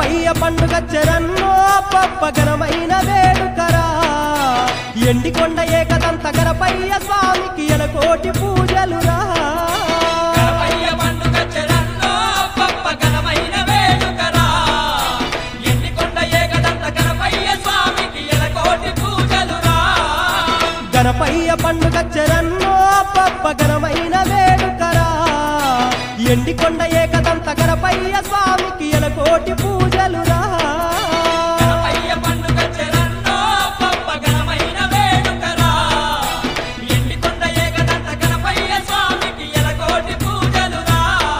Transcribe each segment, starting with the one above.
గణపయ్య పండుగ చెరన్నో పప్ప ఘనమైన వేడుకరా ఎండికొండ ఏకదంత గణపయ్య స్వామికి ఎలకోటి పూజలురా గణపయ్య పండుగ చెరన్నో పప్ప ఘనమైన వేడుకరా. ఎండికొండ ఏకదంత గణపయ్య స్వామికి ఎలకోటి పూజలురా. గణపయ్య పండుగ చెరన్నో పప్ప ఘనమైన వేడుకరా ఎండికొండ ఏకదంత గణపయ్య స్వామికి ఎలకోటి పూజలురా గణపయ్య పండుగ చెరన్నో పప్ప ఘనమైన వేడుకరా. ఎండికొండ ఏకదంత గణపయ్య స్వామికి ఎలకోటి పూజలురా.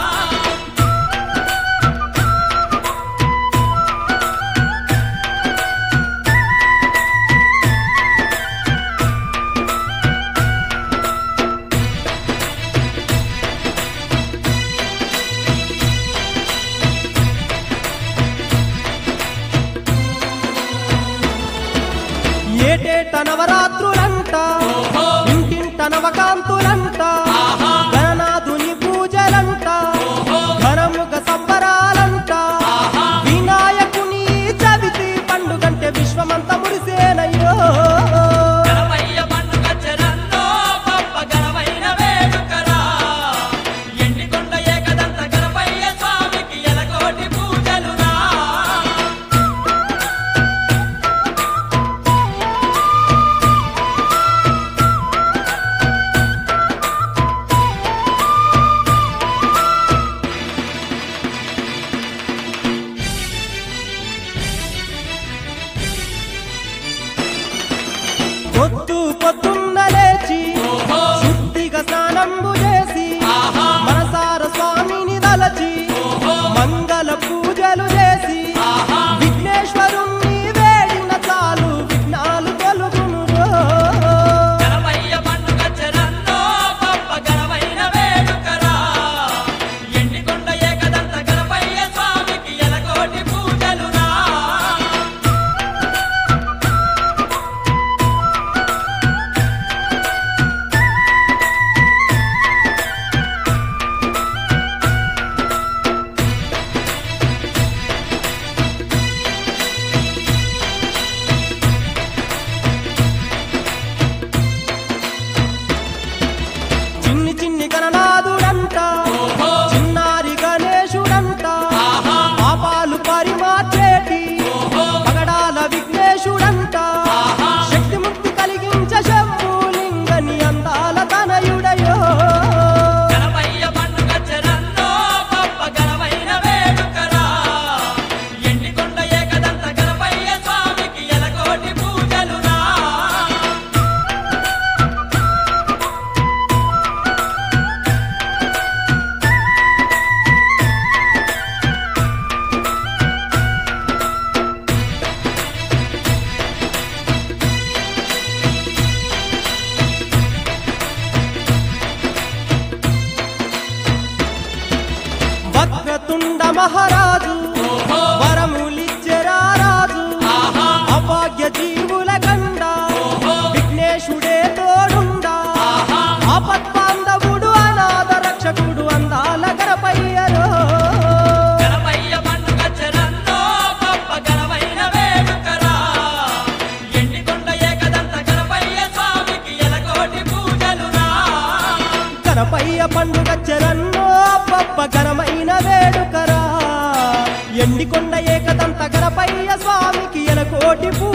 ఏటేట నవరాత్రులంట ఇంటింట నవకాంతులంట గణనాథుని పూజలంట ఘనముగ సంబరాలంట వినాయకుని చవితి పండుగంటే విశ్వమంత మురిసేనయ్యో గణపయ్య పండుగ చెరన్నో పప్ప ఘనమైన వేడుకరా. ఎండికొండ ఏకదంత గణపయ్య స్వామికి ఎలకోటి పూజలురా. పొద్దు పొద్దున్న లేచి శుద్ధిగా స్నానంబు చేసి మనసార స్వామిని దలచి మంగళ పూజలు చేసి విఘ్నేశ్వరుణ్ణి వేడిన చాలు విఘ్నాలు తొలుగును గణపయ్య పండుగ చెరన్నో పప్ప ఘనమైన వేడుకరా. ఎండికొండ ఏకదంత గణపయ్య స్వామికి ఎలకోటి పూజలురా. చిన్ని చిన్ని గణనాథుడంట చిన్నారి గణేశుడంట పాపాలు పరిమార్చేటి పగడాల విఘ్నేశుడంట శక్తిముక్తి కలిగించ శంభులింగని అందాల తనయుడయో గణపయ్య పండుగ చెరన్నో పప్ప ఘనమైన వేడుకరా. ఎండికొండ ఏకదంత గణపయ్య స్వామికి ఎలకోటి పూజలురా. వక్రతుండ మహారాజు వరములిచ్చెరా రాజు అభాగ్య జీవుల కండ విఘ్నేశుడే తోడుండా ఆపత్బాంధవుడు అనాథ రక్షకుడు అందాల గణపయ్యరో గణపయ్య పండుగ చెరన్నో పప్ప ఘనమైన వేడుకరా. ఎండికొండ ఏకదంత గణపయ్య స్వామికి ఎలకోటి పూజలురా. గణపయ్య పండుగ చెరన్నో పప్ప ఘనమైన వేడుకరా ఎండికొండ ఏకదంత గణపయ్య స్వామికి ఎలకోటి పూ